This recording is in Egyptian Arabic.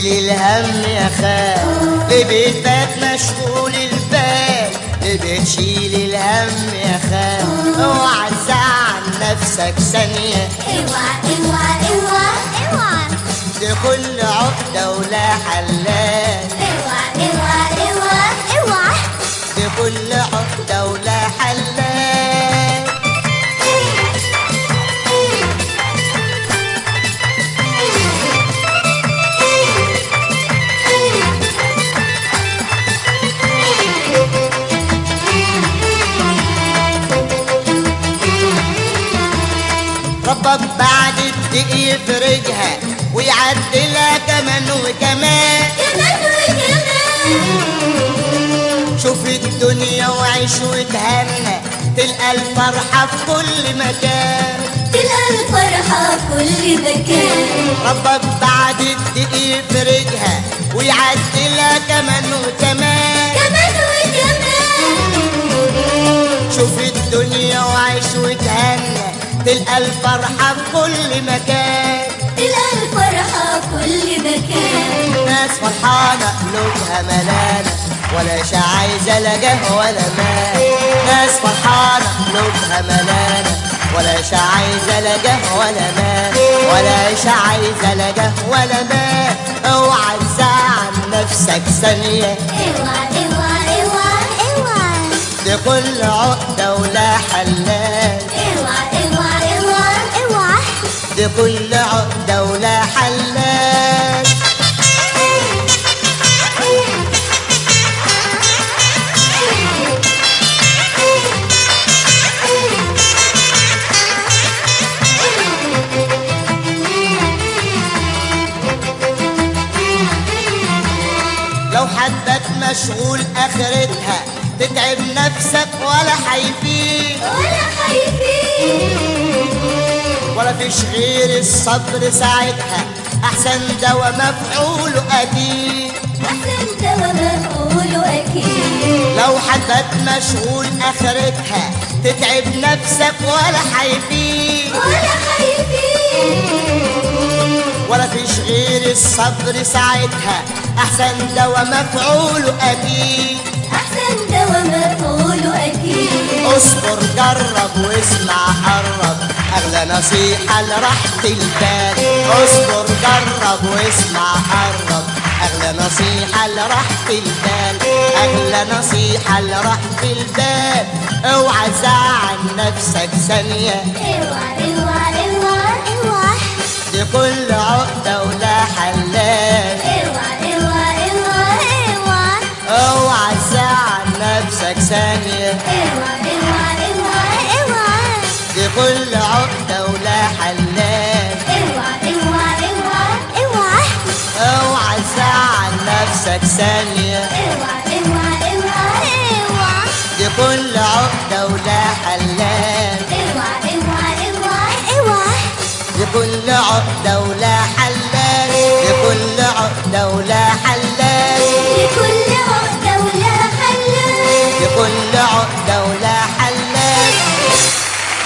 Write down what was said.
الهم يا خال لبيتك مشغول البال بتشيل الهم يا خال اوعى تزعل نفسك ثانية اوعى اوعى اوعى اوعى لكل عقدة ولا حلال اوعى اوعى اوعى اوعى لكل عقدة ولا حلال ربك بعد الدق يفرجها ويعدلها كمان وكمان كمان وكمان شوف الدنيا وعيش وتهنى تلقى الفرحة في كل مكان تلقى الفرحة في كل مكان ربك بعد الدق يفرجها ويعدلها كمان وكمان كمان وكمان شوف الدنيا وعيش وتهنى تلقى الفرحة في كل مكان تلقى الفرحة في كل مكان ناس فرحانة قلوبها ملانة ولا شي عايزة لا جه ولا مال ناس فرحانة قلوبها ملانة ولا شي عايزة لا جه ولا مال ولا شي عايزة لا جه ولا مال اوعى تزعل نفسك ثانية اوعى اوعى اوعى اوعى لكل عقدة ولا حلال اوعى اوعى اوعى اوعى لكل عقدة ولا حلال لو حدك مشغول اخرتها تتعب نفسك ولا حيفيد ولا خايفين ولا فيش غير الصبر ساعتها احسن دوا مفعوله اكيد احسن دوا مفعوله اكيد لو حدك مشغول اخرتها تتعب نفسك ولا حيفيد ولا خايفين ولا فيش غير الصبر ساعتها احسن دوا مفعوله اكيد احسن دوا مفعوله اكيد اصبر جرب واسمع قرب اغلى نصيحة لراحة البال اصبر جرب واسمع قرب اغلى نصيحة لراحة البال اغلى نصيحة لراحة البال اوعى تزعل نفسك ثانية اوعى اوعى اوعى اوعى لكل عقدة ولا حلال اوعى اوعى اوعى اوعى اوعى تزعل نفسك ثانية اوعى اوعى اوعى اوعى لكل عقدة ولا حلال اوعى اوعى اوعى اوعى اوعى تزعل نفسك ثانية اوعى اوعى اوعى اوعى لكل عقدة ولا حلال اوعى اوعى اوعى اوعى لكل عقدة ولا